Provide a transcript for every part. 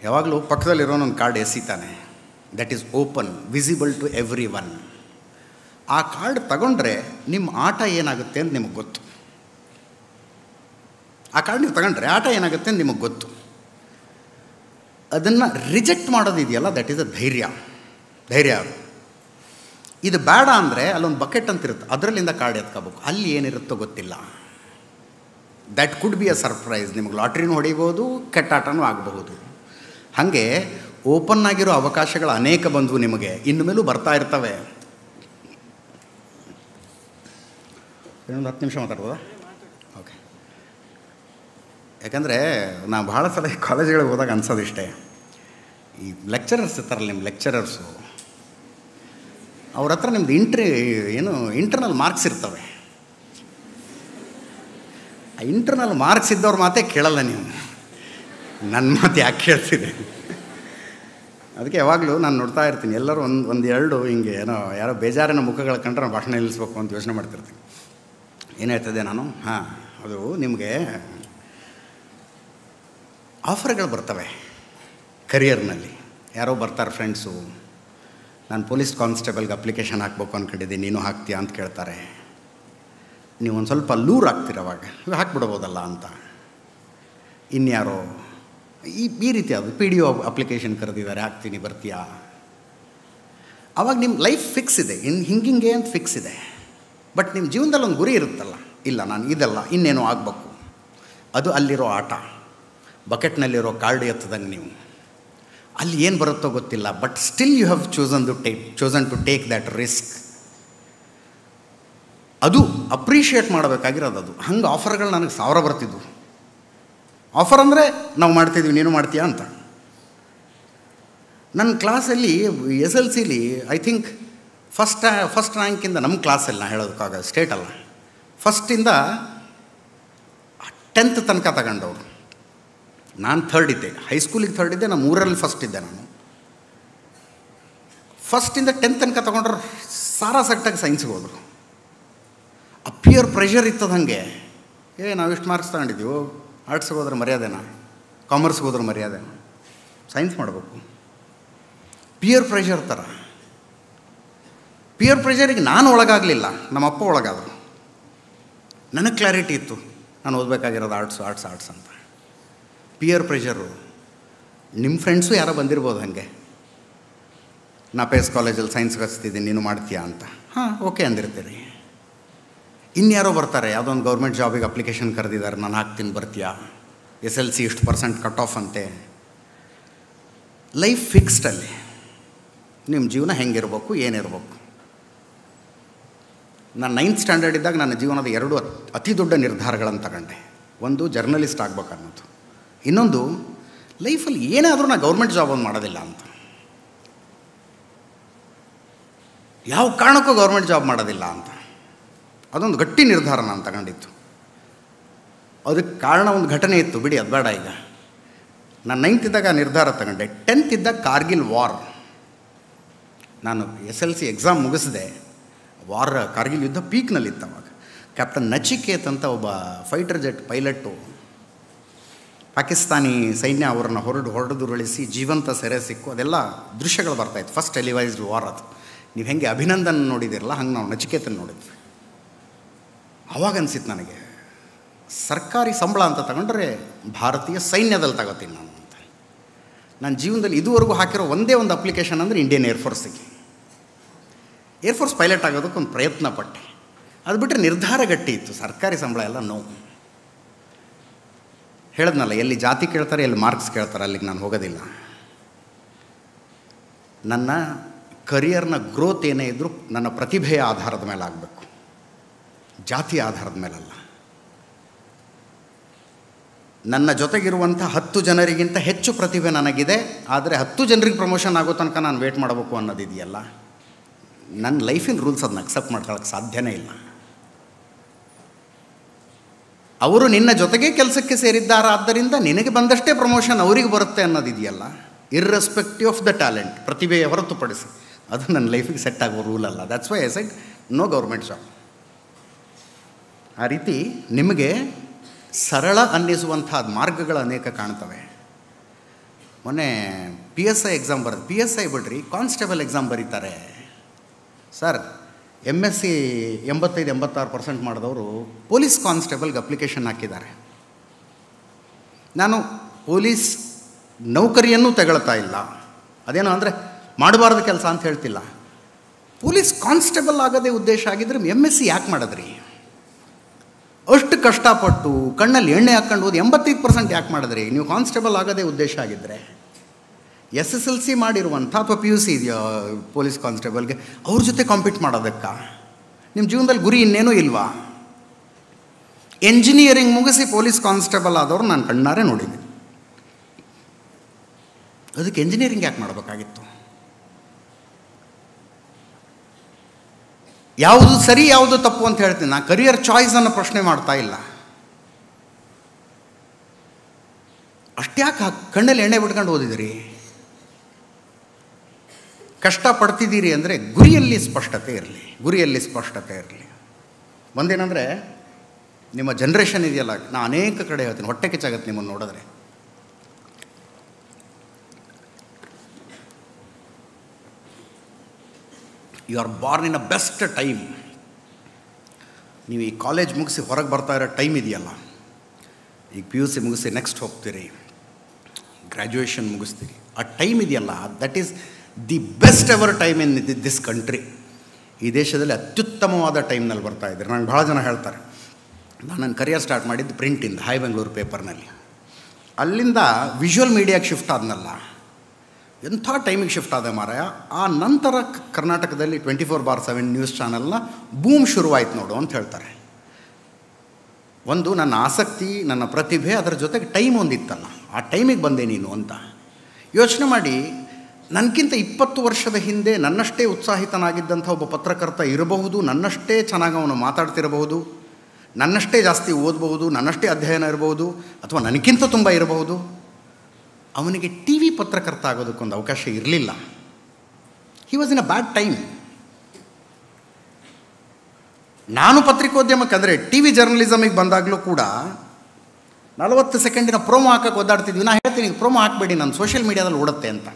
ಯಾವಾಗಲೂ ಪಕ್ಕದಲ್ಲಿರೋನೊಂದು ಕಾರ್ಡ್ ಎಸಿತಾನೆ that is open visible to everyone ಆ ಕಾರ್ಡ್ ತಗೊಂಡ್ರೆ ನಿಮ್ಮ ಆಟ ಏನಾಗುತ್ತೆ ಅಂತ ನಿಮಗೆ ಗೊತ್ತು ಆ ಕಾರ್ಡ್ ನೀವು ತಗೊಂಡ್ರೆ ಆಟ ಏನಾಗುತ್ತೆ ಅಂತ ನಿಮಗೆ ಗೊತ್ತು ಅದನ್ನು ರಿಜೆಕ್ಟ್ ಮಾಡೋದಿದೆಯಲ್ಲ ದಟ್ ಈಸ್ ಅ ಧೈರ್ಯ ಧೈರ್ಯ ಅದು ಇದು ಬೇಡ ಅಂದರೆ ಅಲ್ಲೊಂದು ಬಕೆಟ್ ಅಂತ ಇರುತ್ತೆ ಅದರಲ್ಲಿಂದ ಕಾರ್ಡ್ ಎತ್ಕೋಬೇಕು ಅಲ್ಲಿ ಏನಿರುತ್ತೋ ಗೊತ್ತಿಲ್ಲ that could be a surprise ನಿಮಗೆ ಲಾಟ್ರಿನೂ ಹೊಡಿಬೋದು ಕೆಟ್ಟಾಟನೂ ಆಗಬಹುದು ಹಾಗೆ ಓಪನ್ ಆಗಿರೋ ಅವಕಾಶಗಳು ಅನೇಕ ಬಂದವು ನಿಮಗೆ ಇನ್ನು ಮೇಲೂ ಬರ್ತಾ ಇರ್ತವೆ ಇನ್ನೊಂದು ಹತ್ತು ನಿಮಿಷ ಮಾತಾಡ್ಬೋದಾ ಓಕೆ ಯಾಕಂದರೆ ನಾವು ಭಾಳ ಸಲ ಕಾಲೇಜ್ಗಳಿಗೆ ಹೋದಾಗ ಅನ್ಸೋದಿಷ್ಟೇ ಈ ಲೆಕ್ಚರರ್ಸ್ ಇರ್ತಾರಲ್ಲ ನಿಮ್ಮ ಲೆಕ್ಚರರ್ಸು ಅವ್ರ ಹತ್ರ ನಿಮ್ದು ಇಂಟ್ರಿ ಏನು ಇಂಟರ್ನಲ್ ಮಾರ್ಕ್ಸ್ ಇರ್ತವೆ ಆ ಇಂಟರ್ನಲ್ ಮಾರ್ಕ್ಸ್ ಇದ್ದವ್ರ ಮಾತೇ ಕೇಳಲ್ಲ ನೀವು ನನ್ನ ಮಾತು ಯಾಕೆ ಕೇಳ್ತಿದೆ ಅದಕ್ಕೆ ಯಾವಾಗಲೂ ನಾನು ನೋಡ್ತಾ ಇರ್ತೀನಿ ಎಲ್ಲರೂ ಒಂದು ಒಂದು ಎರಡು ಹಿಂಗೆ ಏನೋ ಯಾರೋ ಬೇಜಾರಿನ ಮುಖಗಳು ಕಂಡ್ರೆ ನಾನು ಭಾಷಣ ನಿಲ್ಲಿಸ್ಬೇಕು ಅಂತ ಯೋಚನೆ ಮಾಡ್ತಿರ್ತೀನಿ ಏನು ಹೇಳ್ತಿದ್ದೆ ನಾನು ಹಾಂ ಅದು ನಿಮಗೆ ಆಫರ್ಗಳು ಬರ್ತವೆ ಕರಿಯರ್ನಲ್ಲಿ ಯಾರೋ ಬರ್ತಾರೆ ಫ್ರೆಂಡ್ಸು ನಾನು ಪೊಲೀಸ್ ಕಾನ್ಸ್ಟೇಬಲ್ಗೆ ಅಪ್ಲಿಕೇಶನ್ ಹಾಕ್ಬೇಕು ಅಂದ್ಕೊಂಡಿದ್ದೀನಿ ನೀನು ಹಾಕ್ತೀಯಾ ಅಂತ ಕೇಳ್ತಾರೆ ನೀವು ಒಂದು ಸ್ವಲ್ಪ ಲೂರ್ ಆಗ್ತೀರ ಅವಾಗ ಹಾಕ್ಬಿಡ್ಬೋದಲ್ಲ ಅಂತ ಇನ್ಯಾರೋ ಈ ಈ ರೀತಿ ಅದು ಪಿ ಡಿ ಒ ಅಪ್ಲಿಕೇಶನ್ ಕರೆದಿದ್ದಾರೆ ಹಾಕ್ತೀನಿ ಬರ್ತೀಯಾ ಅವಾಗ ನಿಮ್ಮ ಲೈಫ್ ಫಿಕ್ಸ್ ಇದೆ ಇನ್ನು ಹಿಂಗಿಂಗೆ ಅಂತ ಫಿಕ್ಸ್ ಇದೆ ಬಟ್ ನಿಮ್ಮ ಜೀವನದಲ್ಲಿ ಒಂದು ಗುರಿ ಇರುತ್ತಲ್ಲ ಇಲ್ಲ ನಾನು ಇದಲ್ಲ ಇನ್ನೇನೋ ಆಗಬೇಕು ಅದು ಅಲ್ಲಿರೋ ಆಟ ಬಕೆಟ್ನಲ್ಲಿರೋ ಕಾರ್ಡ್ ಎತ್ತದಂಗೆ ನೀವು ಅಲ್ಲಿ ಏನು ಬರುತ್ತೋ ಗೊತ್ತಿಲ್ಲ but still you have chosen to take chosen to take that risk ಅದು ಅಪ್ರಿಷಿಯೇಟ್ ಮಾಡಬೇಕಾಗಿರೋದು ಅದು ಹಂಗೆ ಆಫರ್ಗಳು ನನಗೆ ಸಾವಿರ ಬರ್ತಿದ್ವು ಆಫರ್ ಅಂದರೆ ನಾವು ಮಾಡ್ತಿದ್ವಿ ನೀನು ಮಾಡ್ತೀಯಾ ಅಂತ ನನ್ನ ಕ್ಲಾಸಲ್ಲಿ ಎಸ್ ಎಲ್ ಸಿಲಿ ಐ ಥಿಂಕ್ ಫಸ್ಟ್ ಫಸ್ಟ್ ರ್ಯಾಂಕಿಂದ ನಮ್ಮ ಕ್ಲಾಸಲ್ಲಿ ನಾ ಹೇಳೋದಕ್ಕಾಗ ಸ್ಟೇಟ್ ಅಲ್ಲ ಫಸ್ಟಿಂದ ಟೆಂತ್ ತನಕ ತಗೊಂಡವರು ನಾನು ಥರ್ಡ್ ಇದ್ದೆ ಹೈಸ್ಕೂಲಿಗೆ ಥರ್ಡ್ ಇದ್ದೆ ನಾನು ಮೂರಲ್ಲಿ ಫಸ್ಟ್ ಇದ್ದೆ ನಾನು ಫಸ್ಟಿಂದ ಟೆಂತ್ ತನಕ ತೊಗೊಂಡ್ರು ಸಾರಾ ಸಟ್ಟಾಗಿ ಸೈನ್ಸ್ಗೆ ಹೋದರು ಆ ಪ್ಯೂರ್ ಪ್ರೆಷರ್ ಇತ್ತದ ಹಾಗೆ ಏ ನಾವು ಇಷ್ಟು ಮಾರ್ಕ್ಸ್ ತಗೊಂಡಿದ್ದೀವಿ ಆರ್ಟ್ಸ್ಗೆ ಹೋದ್ರೆ ಮರ್ಯಾದೆನಾ ಕಾಮರ್ಸ್ಗೆ ಹೋದ್ರೆ ಮರ್ಯಾದೆನಾ ಸೈನ್ಸ್ ಮಾಡಬೇಕು ಪಿಯರ್ ಪ್ರೆಷರ್ ಥರ ಪಿಯರ್ ಪ್ರೆಷರಿಗೆ ನಾನು ಒಳಗಾಗಲಿಲ್ಲ ನಮ್ಮ ಅಪ್ಪ ಒಳಗಾದರು ನನಗೆ ಕ್ಲಾರಿಟಿ ಇತ್ತು ನಾನು ಓದಬೇಕಾಗಿರೋದು ಆರ್ಟ್ಸು ಆರ್ಟ್ಸ್ ಆರ್ಟ್ಸ್ ಅಂತ ಪಿಯರ್ ಪ್ರೆಷರು ನಿಮ್ಮ ಫ್ರೆಂಡ್ಸು ಯಾರೋ ಬಂದಿರ್ಬೋದು ಹಾಗೆ ನಾ ಪೇಸ್ ಕಾಲೇಜಲ್ಲಿ ಸೈನ್ಸ್ಗೆ ಹಚ್ತಿದ್ದೀನಿ ನೀನು ಮಾಡ್ತೀಯಾ ಅಂತ ಹಾಂ ಓಕೆ ಅಂದಿರ್ತೀರಿ ಇನ್ಯಾರೋ ಬರ್ತಾರೆ ಯಾವುದೋ ಒಂದು ಗೌರ್ಮೆಂಟ್ ಜಾಬಿಗೆ ಅಪ್ಲಿಕೇಶನ್ ಕರೆದಿದ್ದಾರೆ ನಾನು ಹಾಕ್ತೀನಿ ಬರ್ತೀಯಾ ಎಸ್ ಎಲ್ ಸಿ ಇಷ್ಟು ಪರ್ಸೆಂಟ್ ಕಟ್ ಆಫ್ ಅಂತೆ ಲೈಫ್ ಫಿಕ್ಸ್ಡಲ್ಲಿ ನಿಮ್ಮ ಜೀವನ ಹೆಂಗಿರ್ಬೇಕು ಏನಿರ್ಬೇಕು ನಾನು ನೈನ್ತ್ ಸ್ಟ್ಯಾಂಡರ್ಡ್ ಇದ್ದಾಗ ನನ್ನ ಜೀವನದ ಎರಡು ಅತಿ ದೊಡ್ಡ ನಿರ್ಧಾರಗಳನ್ನು ತಗೊಂಡೆ ಒಂದು ಜರ್ನಲಿಸ್ಟ್ ಆಗ್ಬೇಕು ಅನ್ನೋದು ಇನ್ನೊಂದು ಲೈಫಲ್ಲಿ ಏನಾದರೂ ನಾನು ಗೌರ್ಮೆಂಟ್ ಜಾಬ್ ಒಂದು ಮಾಡೋದಿಲ್ಲ ಅಂತ ಯಾವ ಕಾರಣಕ್ಕೂ ಗೌರ್ಮೆಂಟ್ ಜಾಬ್ ಮಾಡೋದಿಲ್ಲ ಅಂತ ಅದೊಂದು ಗಟ್ಟಿ ನಿರ್ಧಾರ ನಾನು ತಗೊಂಡಿತ್ತು ಅದಕ್ಕೆ ಕಾರಣ ಒಂದು ಘಟನೆ ಇತ್ತು ಬಿಡಿ ಅದು ಬೇಡ ಈಗ ನಾನು ನೈನ್ತ್ ಇದ್ದಾಗ ನಿರ್ಧಾರ ತಗೊಂಡೆ ಟೆಂತ್ ಇದ್ದಾಗ ಕಾರ್ಗಿಲ್ ವಾರ್ ನಾನು ಎಸ್ ಎಲ್ ಸಿ ಎಕ್ಸಾಮ್ ಮುಗಿಸಿದೆ ವಾರ್ ಕಾರ್ಗಿಲ್ ಯುದ್ಧ ಪೀಕ್ನಲ್ಲಿತ್ತು ಅವಾಗ ಕ್ಯಾಪ್ಟನ್ ನಚಿಕೇತ್ ಅಂತ ಒಬ್ಬ ಫೈಟರ್ ಜೆಟ್ ಪೈಲಟ್ಟು ಪಾಕಿಸ್ತಾನಿ ಸೈನ್ಯ ಅವರನ್ನು ಹೊರಡು ಹೊರಡುದುರುಳಿಸಿ ಜೀವಂತ ಸೆರೆ ಸಿಕ್ಕು ಅದೆಲ್ಲ ದೃಶ್ಯಗಳು ಬರ್ತಾಯಿತ್ತು ಫಸ್ಟ್ ಟೆಲಿವೈಸ್ಡ್ ವಾರ್ ಅದು ನೀವು ಹೆಂಗೆ ಅಭಿನಂದನ್ ನೋಡಿದಿರಲ್ಲ ಹಂಗೆ ನಾವು ನಚಿಕೇತನ ನೋಡಿದ್ವಿ ಅವಾಗ ಅನಿಸಿತ್ತು ನನಗೆ ಸರ್ಕಾರಿ ಸಂಬಳ ಅಂತ ತಗೊಂಡ್ರೆ ಭಾರತೀಯ ಸೈನ್ಯದಲ್ಲಿ ತಗೋತೀನಿ ನಾನು ಅಂತ ನನ್ನ ಜೀವನದಲ್ಲಿ ಇದುವರೆಗೂ ಹಾಕಿರೋ ಒಂದೇ ಒಂದು ಅಪ್ಲಿಕೇಶನ್ ಅಂದರೆ ಇಂಡಿಯನ್ ಏರ್ಫೋರ್ಸಿಗೆ ಏರ್ಫೋರ್ಸ್ ಪೈಲಟ್ ಆಗೋದಕ್ಕೊಂದು ಪ್ರಯತ್ನ ಪಟ್ಟೆ ಅದು ಬಿಟ್ಟರೆ ನಿರ್ಧಾರ ಗಟ್ಟಿ ಇತ್ತು ಸರ್ಕಾರಿ ಸಂಬಳ ಎಲ್ಲ ನೋ ಹೇಳದ್ನಲ್ಲ ಎಲ್ಲಿ ಜಾತಿ ಕೇಳ್ತಾರೆ ಎಲ್ಲಿ ಮಾರ್ಕ್ಸ್ ಕೇಳ್ತಾರೆ ಅಲ್ಲಿಗೆ ನಾನು ಹೋಗೋದಿಲ್ಲ ನನ್ನ ಕರಿಯರ್ನ ಗ್ರೋತ್ ಏನೇ ಇದ್ದರೂ ನನ್ನ ಪ್ರತಿಭೆಯ ಆಧಾರದ ಮೇಲೆ ಆಗಬೇಕು ಜಾತಿ ಆಧಾರದ ಮೇಲಲ್ಲ ನನ್ನ ಜೊತೆಗಿರುವಂಥ ಹತ್ತು ಜನರಿಗಿಂತ ಹೆಚ್ಚು ಪ್ರತಿಭೆ ನನಗಿದೆ ಆದರೆ ಹತ್ತು ಜನರಿಗೆ ಪ್ರಮೋಷನ್ ಆಗೋ ತನಕ ನಾನು ವೇಟ್ ಮಾಡಬೇಕು ಅನ್ನೋದಿದೆಯಲ್ಲ ನನ್ನ ಲೈಫಿನ ರೂಲ್ಸ್ ಅದನ್ನ ಅಕ್ಸೆಪ್ಟ್ ಮಾಡ್ಕೊಳ್ಳೋಕ್ಕೆ ಸಾಧ್ಯನೇ ಇಲ್ಲ ಅವರು ನಿನ್ನ ಜೊತೆಗೆ ಕೆಲಸಕ್ಕೆ ಸೇರಿದ್ದಾರಾದ್ದರಿಂದ ನಿನಗೆ ಬಂದಷ್ಟೇ ಪ್ರಮೋಷನ್ ಅವರಿಗೆ ಬರುತ್ತೆ ಅನ್ನೋದಿದೆಯಲ್ಲ ಇರ್ರೆಸ್ಪೆಕ್ಟಿವ್ ಆಫ್ ದ ಟ್ಯಾಲೆಂಟ್ ಪ್ರತಿಭೆಯ ಹೊರತುಪಡಿಸಿ ಅದು ನನ್ನ ಲೈಫಿಗೆ ಸೆಟ್ ಆಗೋ ರೂಲ್ ಅಲ್ಲ that's why I said no government job ಆ ರೀತಿ ನಿಮಗೆ ಸರಳ ಅನ್ನಿಸುವಂಥ ಮಾರ್ಗಗಳು ಅನೇಕ ಕಾಣ್ತವೆ ಮೊನ್ನೆ ಪಿ ಎಸ್ ಐ ಎಕ್ಸಾಮ್ ಬರೋದು ಪಿ ಎಸ್ ಐ ಬಿಡ್ರಿ ಕಾನ್ಸ್ಟೇಬಲ್ ಎಕ್ಸಾಮ್ ಬರೀತಾರೆ ಸರ್ ಎಮ್ ಎಸ್ ಸಿ ಎಂಬತ್ತೈದು ಎಂಬತ್ತಾರು ಪರ್ಸೆಂಟ್ ಮಾಡಿದವರು ಪೊಲೀಸ್ ಕಾನ್ಸ್ಟೇಬಲ್ಗೆ ಅಪ್ಲಿಕೇಶನ್ ಹಾಕಿದ್ದಾರೆ ನಾನು ಪೊಲೀಸ್ ನೌಕರಿಯನ್ನು ತಗೊಳ್ತಾ ಇಲ್ಲ ಅದೇನು ಅಂದರೆ ಮಾಡಬಾರ್ದು ಕೆಲಸ ಅಂತ ಹೇಳ್ತಿಲ್ಲ ಪೊಲೀಸ್ ಕಾನ್ಸ್ಟೇಬಲ್ ಆಗೋದೇ ಉದ್ದೇಶ ಆಗಿದ್ರೆ ಎಮ್ ಎಸ್ ಸಿ ಯಾಕೆ ಮಾಡಿದ್ರಿ ಅಷ್ಟು ಕಷ್ಟಪಟ್ಟು ಕಣ್ಣಲ್ಲಿ ಎಣ್ಣೆ ಹಾಕ್ಕೊಂಡು ಹೋದು ಎಂಬತ್ತೈದು ಪರ್ಸೆಂಟ್ ಯಾಕೆ ಮಾಡಿದ್ರಿ ನೀವು ಕಾನ್ಸ್ಟೇಬಲ್ ಆಗೋದೇ ಉದ್ದೇಶ ಆಗಿದ್ದರೆ ಎಸ್ ಎಸ್ ಎಲ್ ಸಿ ಮಾಡಿರುವಂಥ ಅಥವಾ ಪಿ ಯು ಸಿ ಇದೆಯಾ ಪೊಲೀಸ್ ಕಾನ್ಸ್ಟೇಬಲ್ಗೆ ಅವ್ರ ಜೊತೆ ಕಾಂಪೀಟ್ ಮಾಡೋದಕ್ಕ ನಿಮ್ಮ ಜೀವನದಲ್ಲಿ ಗುರಿ ಇನ್ನೇನೂ ಇಲ್ವಾ ಎಂಜಿನಿಯರಿಂಗ್ ಮುಗಿಸಿ ಪೊಲೀಸ್ ಕಾನ್ಸ್ಟೇಬಲ್ ಆದವರು ನಾನು ಕಣ್ಣಾರೆ ನೋಡಿದ್ದೀನಿ ಅದಕ್ಕೆ ಎಂಜಿನಿಯರಿಂಗ್ ಯಾಕೆ ಮಾಡಬೇಕಾಗಿತ್ತು ಯಾವುದು ಸರಿ ಯಾವುದು ತಪ್ಪು ಅಂತ ಹೇಳ್ತೀನಿ ನಾನು ಕರಿಯರ್ ಚಾಯ್ಸನ್ನು ಪ್ರಶ್ನೆ ಮಾಡ್ತಾ ಇಲ್ಲ ಅಷ್ಟ್ಯಾಕೆ ಕಣ್ಣಲ್ಲಿ ಎಣ್ಣೆ ಬಿಟ್ಕೊಂಡು ಓದಿದಿರಿ ಕಷ್ಟಪಡ್ತಿದ್ದೀರಿ ಅಂದರೆ ಗುರಿಯಲ್ಲಿ ಸ್ಪಷ್ಟತೆ ಇರಲಿ ಗುರಿಯಲ್ಲಿ ಸ್ಪಷ್ಟತೆ ಇರಲಿ ಒಂದೇನಂದರೆ ನಿಮ್ಮ ಜನ್ರೇಷನ್ ಇದೆಯಲ್ಲ ನಾನು ಅನೇಕ ಕಡೆ ಹೇಳ್ತೀನಿ ಹೊಟ್ಟೆ ಕಿಚ್ಚಾಗತ್ತೆ ನಿಮ್ಮನ್ನು ನೋಡಿದ್ರೆ you are born in a best time ನೀವು ಈ ಕಾಲೇಜ್ ಮುಗಿಸಿ ಹೊರಗೆ ಬರ್ತಾ ಇರೋ ಟೈಮ್ ಇದೆಯಲ್ಲ ಈಗ ಪಿ ಯು ಸಿ ಮುಗಿಸಿ ನೆಕ್ಸ್ಟ್ ಹೋಗ್ತೀರಿ ಗ್ರ್ಯಾಜುಯೇಷನ್ ಮುಗಿಸ್ತೀರಿ ಆ ಟೈಮ್ ಇದೆಯಲ್ಲ that is the best ever time in this country ಈ ದೇಶದಲ್ಲಿ ಅತ್ಯುತ್ತಮವಾದ ಟೈಮ್ನಲ್ಲಿ ಬರ್ತಾ ಇದ್ದಾರೆ ನಂಗೆ ಭಾಳ ಜನ ಹೇಳ್ತಾರೆ ನಾನು ನನ್ನ ಕರಿಯರ್ ಸ್ಟಾರ್ಟ್ ಮಾಡಿದ್ದು ಪ್ರಿಂಟಿಂದ ಹೈ ಬೆಂಗಳೂರು ಪೇಪರ್ನಲ್ಲಿ ಅಲ್ಲಿಂದ ವಿಜುವಲ್ ಮೀಡಿಯಾಗೆ ಶಿಫ್ಟ್ ಆದ್ನಲ್ಲ ಎಂಥ ಟೈಮಿಗೆ ಶಿಫ್ಟ್ ಆದ ಮಾರಾಯ ಆ ನಂತರ ಕ- ಕರ್ನಾಟಕದಲ್ಲಿ twenty four bar seven news ಚಾನಲ್ನ ಬೂಮ್ ಶುರುವಾಯ್ತು ನೋಡು ಅಂತ ಹೇಳ್ತಾರೆ ಒಂದು ನನ್ನ ಆಸಕ್ತಿ ನನ್ನ ಪ್ರತಿಭೆ ಅದರ ಜೊತೆಗೆ ಟೈಮ್ ಒಂದಿತ್ತಲ್ಲ ಆ ಟೈಮಿಗೆ ಬಂದೆ ನೀನು ಅಂತ ಯೋಚನೆ ಮಾಡಿ ನನಗಿಂತ ಇಪ್ಪತ್ತು ವರ್ಷದ ಹಿಂದೆ ನನ್ನಷ್ಟೇ ಉತ್ಸಾಹಿತನಾಗಿದ್ದಂಥ ಒಬ್ಬ ಪತ್ರಕರ್ತ ಇರಬಹುದು ನನ್ನಷ್ಟೇ ಚೆನ್ನಾಗಿ ಅವನು ಮಾತಾಡ್ತಿರಬಹುದು ನನ್ನಷ್ಟೇ ಜಾಸ್ತಿ ಓದಬಹುದು ನನ್ನಷ್ಟೇ ಅಧ್ಯಯನ ಇರಬಹುದು ಅಥವಾ ನನಗಿಂತ ತುಂಬ ಇರಬಹುದು ಅವನಿಗೆ ಟಿ ವಿ ಪತ್ರಕರ್ತ ಆಗೋದಕ್ಕೊಂದು ಅವಕಾಶ ಇರಲಿಲ್ಲ he was in a bad time ನಾನು ಪತ್ರಿಕೋದ್ಯಮಕ್ಕೆ ಅಂದರೆ ಟಿ ವಿ ಜರ್ನಲಿಸಮಿಗೆ ಬಂದಾಗಲೂ ಕೂಡ ನಲವತ್ತು ಸೆಕೆಂಡಿನ ಪ್ರೋಮೋ ಹಾಕಕ್ಕೆ ಒದ್ದಾಡ್ತಿದ್ವಿ ನಾ ಹೇಳ್ತೀನಿ ಪ್ರೋಮೋ ಹಾಕಬೇಡಿ ನಾನು ಸೋಷಿಯಲ್ ಮೀಡಿಯಾದಲ್ಲಿ ಓಡುತ್ತೆ ಅಂತ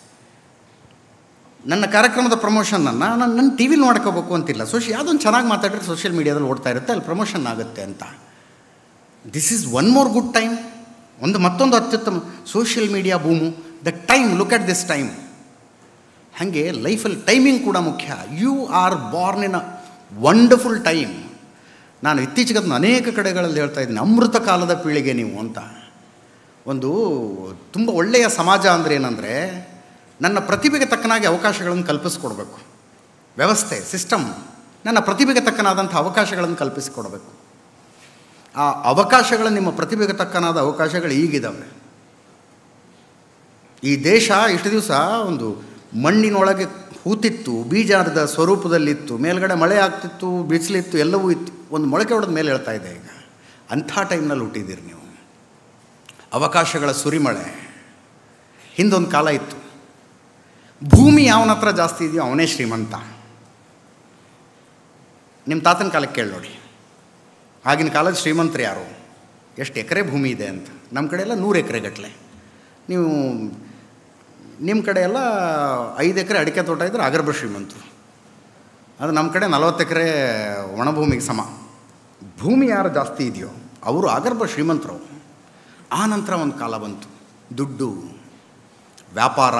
ನನ್ನ ಕಾರ್ಯಕ್ರಮದ ಪ್ರಮೋಷನನ್ನು ನಾನು ನನ್ನ ಟಿ ವಿಲಿ ನೋಡ್ಕೋಬೇಕು ಅಂತಿಲ್ಲ ಸೋಶಿ ಯಾವುದೊಂದು ಚೆನ್ನಾಗಿ ಮಾತಾಡಿದ್ರೆ ಸೋಷಿಯಲ್ ಮೀಡಿಯಾದಲ್ಲಿ ಓಡ್ತಾ ಇರುತ್ತೆ ಅಲ್ಲಿ ಪ್ರಮೋಷನ್ ಆಗುತ್ತೆ ಅಂತ this is one more good time ಒಂದು ಮತ್ತೊಂದು ಅತ್ಯುತ್ತಮ social media boom the time look at this time ಹಾಗೆ ಲೈಫಲ್ಲಿ ಟೈಮಿಂಗ್ ಕೂಡ ಮುಖ್ಯ you are born in a wonderful time ನಾನು ಇತ್ತೀಚೆಗೆ ಅದನ್ನ ಅನೇಕ ಕಡೆಗಳಲ್ಲಿ ಹೇಳ್ತಾ ಇದ್ದೀನಿ ಅಮೃತ ಕಾಲದ ಪೀಳಿಗೆ ನೀವು ಅಂತ ಒಂದು ತುಂಬ ಒಳ್ಳೆಯ ಸಮಾಜ ಅಂದರೆ ಏನಂದರೆ ನನ್ನ ಪ್ರತಿಭೆಗೆ ತಕ್ಕನಾಗಿ ಅವಕಾಶಗಳನ್ನು ಕಲ್ಪಿಸ್ಕೊಡ್ಬೇಕು ವ್ಯವಸ್ಥೆ ಸಿಸ್ಟಮ್ ನನ್ನ ಪ್ರತಿಭೆಗೆ ತಕ್ಕನಾದಂಥ ಅವಕಾಶಗಳನ್ನು ಕಲ್ಪಿಸಿಕೊಡ್ಬೇಕು ಆ ಅವಕಾಶಗಳು ನಿಮ್ಮ ಪ್ರತಿಭೆಗೆ ತಕ್ಕನಾದ ಅವಕಾಶಗಳು ಈಗಿದ್ದಾವೆ ಈ ದೇಶ ಇಷ್ಟು ದಿವಸ ಒಂದು ಮಣ್ಣಿನೊಳಗೆ ಹೂತಿತ್ತು ಬೀಜದ ಸ್ವರೂಪದಲ್ಲಿತ್ತು ಮೇಲ್ಗಡೆ ಮಳೆ ಆಗ್ತಿತ್ತು ಬಿಸಿಲಿತ್ತು ಎಲ್ಲವೂ ಇತ್ತು ಒಂದು ಮೊಳಕೆ ಹೊಡೆದ ಮೇಲೆ ಹೇಳ್ತಾ ಇದೆ ಈಗ ಅಂಥ ಟೈಮ್ನಲ್ಲಿ ಹುಟ್ಟಿದ್ದೀರಿ ನೀವು ಅವಕಾಶಗಳ ಸುರಿಮಳೆ ಹಿಂದೊಂದು ಕಾಲ ಇತ್ತು ಭೂಮಿ ಯಾವನ ಹತ್ರ ಜಾಸ್ತಿ ಇದೆಯೋ ಅವನೇ ಶ್ರೀಮಂತ ನಿಮ್ಮ ತಾತನ ಕಾಲಕ್ಕೆ ಕೇಳಿ ನೋಡಿ ಆಗಿನ ಕಾಲದ ಶ್ರೀಮಂತರು ಯಾರು ಎಷ್ಟು ಎಕರೆ ಭೂಮಿ ಇದೆ ಅಂತ ನಮ್ಮ ಕಡೆ ಎಲ್ಲ ನೂರು ಎಕರೆ ಗಟ್ಟಲೆ ನೀವು ನಿಮ್ಮ ಕಡೆ ಎಲ್ಲ ಐದು ಎಕರೆ ಅಡಿಕೆ ತೋಟ ಇದ್ದರೆ ಅಗರ್ಭ ಶ್ರೀಮಂತರು ಅದು ನಮ್ಮ ಕಡೆ ನಲವತ್ತು ಎಕರೆ ಒಣಭೂಮಿಗೆ ಸಮ ಭೂಮಿ ಯಾರು ಜಾಸ್ತಿ ಇದೆಯೋ ಅವರು ಅಗರ್ಭ ಶ್ರೀಮಂತರು ಆ ನಂತರ ಒಂದು ಕಾಲ ಬಂತು ದುಡ್ಡು ವ್ಯಾಪಾರ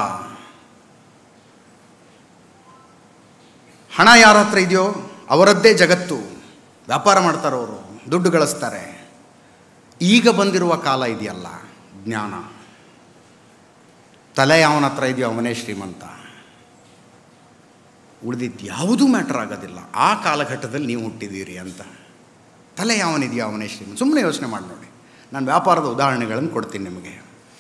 ಹಣ ಯಾರ ಹತ್ರ ಇದೆಯೋ ಅವರದ್ದೇ ಜಗತ್ತು ವ್ಯಾಪಾರ ಮಾಡ್ತಾರೆ ಅವರು ದುಡ್ಡು ಗಳಿಸ್ತಾರೆ ಈಗ ಬಂದಿರುವ ಕಾಲ ಇದೆಯಲ್ಲ ಜ್ಞಾನ ತಲೆ ಯಾವನ ಹತ್ರ ಇದೆಯೋ ಅವನೇ ಶ್ರೀಮಂತ ಉಳಿದಿದ್ದು ಯಾವುದೂ ಮ್ಯಾಟರ್ ಆಗೋದಿಲ್ಲ ಆ ಕಾಲಘಟ್ಟದಲ್ಲಿ ನೀವು ಹುಟ್ಟಿದ್ದೀರಿ ಅಂತ ತಲೆ ಯಾವನಿದೆಯೋ ಅವನೇ ಶ್ರೀಮಂತ ಸುಮ್ಮನೆ ಯೋಚನೆ ಮಾಡಿ ನೋಡಿ ನಾನು ವ್ಯಾಪಾರದ ಉದಾಹರಣೆಗಳನ್ನು ಕೊಡ್ತೀನಿ ನಿಮಗೆ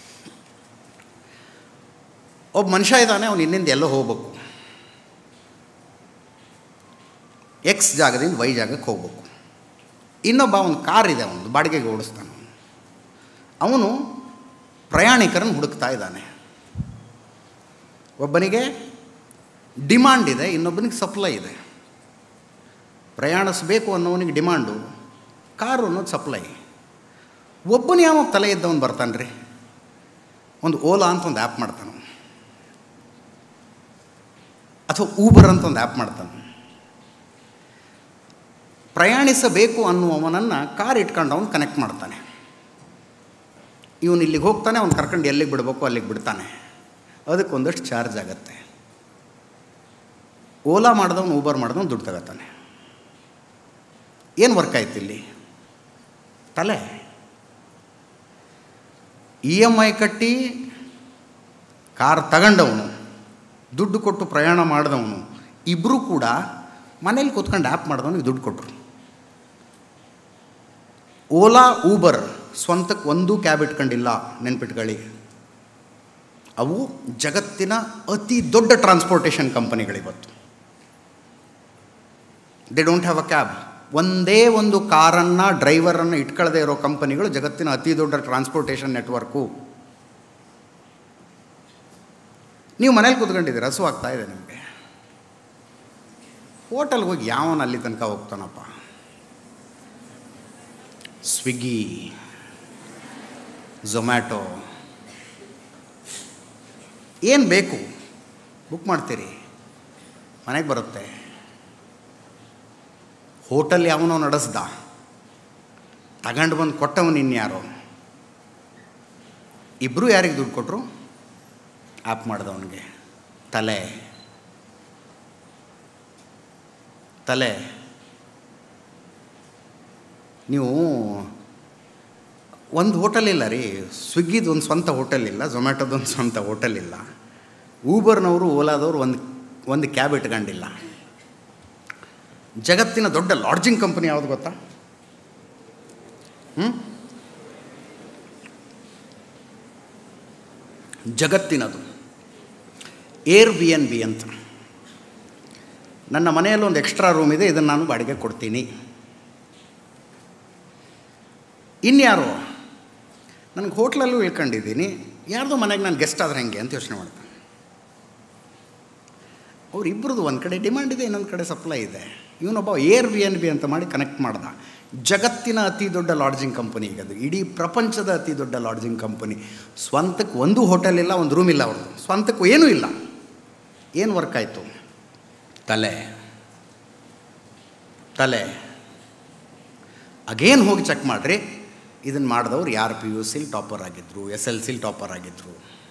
ಒಬ್ಬ ಮನುಷ್ಯ ಇದ್ದಾನೆ ಅವನು ಇನ್ನಿಂದ ಎಲ್ಲೋ ಹೋಗ್ಬೇಕು ಎಕ್ಸ್ ಜಾಗದಿಂದ ವೈ ಜಾಗಕ್ಕೆ ಹೋಗ್ಬೇಕು ಇನ್ನೊಬ್ಬ ಒಂದು ಕಾರ್ ಇದೆ ಅವನು ಬಾಡಿಗೆಗೆ ಓಡಿಸ್ತಾನೆ ಅವನು ಅವನು ಪ್ರಯಾಣಿಕರನ್ನು ಹುಡುಕ್ತಾ ಇದ್ದಾನೆ ಒಬ್ಬನಿಗೆ ಡಿಮಾಂಡ್ ಇದೆ ಇನ್ನೊಬ್ಬನಿಗೆ ಸಪ್ಲೈ ಇದೆ ಪ್ರಯಾಣಿಸಬೇಕು ಅನ್ನೋವನಿಗೆ ಡಿಮಾಂಡು ಕಾರು ಅನ್ನೋದು ಸಪ್ಲೈ ಒಬ್ಬನು ಯಾವ ತಲೆ ಇದ್ದವನು ಬರ್ತಾನೆ ರೀ ಒಂದು ಓಲಾ ಅಂತ ಒಂದು ಆ್ಯಪ್ ಮಾಡ್ತಾನೆ ಅಥವಾ ಊಬರ್ ಅಂತ ಒಂದು ಆ್ಯಪ್ ಮಾಡ್ತಾನೆ ಪ್ರಯಾಣಿಸಬೇಕು ಅನ್ನುವವನನ್ನು ಕಾರ್ ಇಟ್ಕೊಂಡು ಅವನು ಕನೆಕ್ಟ್ ಮಾಡ್ತಾನೆ ಇವನು ಇಲ್ಲಿಗೆ ಹೋಗ್ತಾನೆ ಅವ್ನು ಕರ್ಕೊಂಡು ಎಲ್ಲಿಗೆ ಬಿಡಬೇಕು ಅಲ್ಲಿಗೆ ಬಿಡ್ತಾನೆ ಅದಕ್ಕೆ ಒಂದಷ್ಟು ಚಾರ್ಜ್ ಆಗುತ್ತೆ ಓಲಾ ಮಾಡಿದವನು ಊಬರ್ ಮಾಡಿದವನು ದುಡ್ಡು ತಗೋತಾನೆ ಏನು ವರ್ಕ್ ಆಯ್ತು ಇಲ್ಲಿ ತಲೆ ಇ ಎಮ್ ಐ ಕಟ್ಟಿ ಕಾರ್ ತಗೊಂಡವನು ದುಡ್ಡು ಕೊಟ್ಟು ಪ್ರಯಾಣ ಮಾಡಿದವನು ಇಬ್ಬರೂ ಕೂಡ ಮನೇಲಿ ಕೂತ್ಕೊಂಡು ಆ್ಯಪ್ ಮಾಡಿದವನಿಗೆ ದುಡ್ಡು ಕೊಟ್ಟರು ಓಲಾ ಊಬರ್ ಸ್ವಂತಕ್ಕೆ ಒಂದೂ ಕ್ಯಾಬ್ ಇಟ್ಕೊಂಡಿಲ್ಲ ನೆನ್ಪಿಟ್ಕೊಳ್ಳಿ ಅವು ಜಗತ್ತಿನ ಅತಿ ದೊಡ್ಡ ಟ್ರಾನ್ಸ್ಪೋರ್ಟೇಷನ್ ಕಂಪನಿಗಳಿವತ್ತು they don't have a cab ಒಂದೇ ಒಂದು ಕಾರನ್ನು ಡ್ರೈವರನ್ನು ಇಟ್ಕೊಳ್ಳದೆ ಇರೋ ಕಂಪನಿಗಳು ಜಗತ್ತಿನ ಅತಿ ದೊಡ್ಡ ಟ್ರಾನ್ಸ್ಪೋರ್ಟೇಷನ್ ನೆಟ್ವರ್ಕು ನೀವು ಮನೇಲಿ ಕೂತ್ಕೊಂಡಿದ್ದೀರ ಹಸು ಆಗ್ತಾ ಇದೆ ನಿಮಗೆ ಹೋಟೆಲ್ಗೆ ಹೋಗಿ ಯಾವನ ಅಲ್ಲಿ ತನಕ ಹೋಗ್ತಾನಪ್ಪ ಸ್ವಿಗ್ಗಿ ಝೊಮ್ಯಾಟೊ ಏನು ಬೇಕು ಬುಕ್ ಮಾಡ್ತೀರಿ ಮನೆಗೆ ಬರುತ್ತೆ ಹೋಟೆಲ್ ಯಾವನೋ ನಡೆಸ್ದ ತಗೊಂಡು ಬಂದು ಕೊಟ್ಟವನು ಇನ್ಯಾರೋ ಇಬ್ಬರು ಯಾರಿಗೆ ದುಡ್ಡು ಕೊಟ್ಟರು ಆ್ಯಪ್ ಮಾಡಿದವನಿಗೆ ತಲೆ ತಲೆ ನೀವು ಒಂದು ಹೋಟೆಲ್ ಇಲ್ಲ ರೀ ಸ್ವಿಗ್ಗಿದು ಒಂದು ಸ್ವಂತ ಹೋಟೆಲ್ ಇಲ್ಲ ಝೊಮ್ಯಾಟೊದೊಂದು ಸ್ವಂತ ಹೋಟೆಲ್ ಇಲ್ಲ ಊಬರ್ನವರು ಓಲಾದವರು ಒಂದು ಒಂದು ಕ್ಯಾಬ್ ಇಟ್ಕೊಂಡಿಲ್ಲ ಜಗತ್ತಿನ ದೊಡ್ಡ ಲಾಡ್ಜಿಂಗ್ ಕಂಪನಿ ಯಾವುದು ಗೊತ್ತಾ ಹ್ಞೂ ಜಗತ್ತಿನದು ಏರ್ ಬಿ ಎನ್ ಬಿ ಅಂತ ನನ್ನ ಮನೆಯಲ್ಲಿ ಒಂದು ಎಕ್ಸ್ಟ್ರಾ ರೂಮ್ ಇದೆ ಇದನ್ನು ನಾನು ಬಾಡಿಗೆ ಕೊಡ್ತೀನಿ ಇನ್ಯಾರು ನನಗೆ ಹೋಟ್ಲಲ್ಲೂ ಇಳ್ಕೊಂಡಿದ್ದೀನಿ ಯಾರ್ದೋ ಮನೆಗೆ ನಾನು ಗೆಸ್ಟ್ ಆದ್ರೆ ಹೆಂಗೆ ಅಂತ ಯೋಚನೆ ಮಾಡ್ತಾನೆ ಅವರಿಬ್ಬರದು ಒಂದು ಕಡೆ ಡಿಮ್ಯಾಂಡ್ ಇದೆ ಇನ್ನೊಂದು ಕಡೆ ಸಪ್ಲೈ ಇದೆ ಇವನೊಬ್ಬ ಏರ್ ಬಿ ಎನ್ ಬಿ ಅಂತ ಮಾಡಿ ಕನೆಕ್ಟ್ ಮಾಡ್ದ ಜಗತ್ತಿನ ಅತಿ ದೊಡ್ಡ ಲಾಡ್ಜಿಂಗ್ ಕಂಪನಿ ಈಗ ಅದು ಇಡೀ ಪ್ರಪಂಚದ ಅತಿ ದೊಡ್ಡ ಲಾಡ್ಜಿಂಗ್ ಕಂಪನಿ ಸ್ವಂತಕ್ಕೆ ಒಂದು ಹೋಟೆಲ್ ಇಲ್ಲ ಒಂದು ರೂಮ್ ಇಲ್ಲ ಅವ್ರದ್ದು ಸ್ವಂತಕ್ಕೂ ಏನೂ ಇಲ್ಲ ಏನು ವರ್ಕ್ ಆಯಿತು ತಲೆ ತಲೆ ಅಗೇನ್ ಹೋಗಿ ಚೆಕ್ ಮಾಡಿರಿ ಇದನ್ನು ಮಾಡಿದವ್ರು ಯಾರು ಪಿ ಯು ಸಿಲ್ ಟಾಪರ್ ಆಗಿದ್ದರು ಎಸ್ ಎಲ್ ಸಿಲ್ ಟಾಪರ್ ಆಗಿದ್ದರು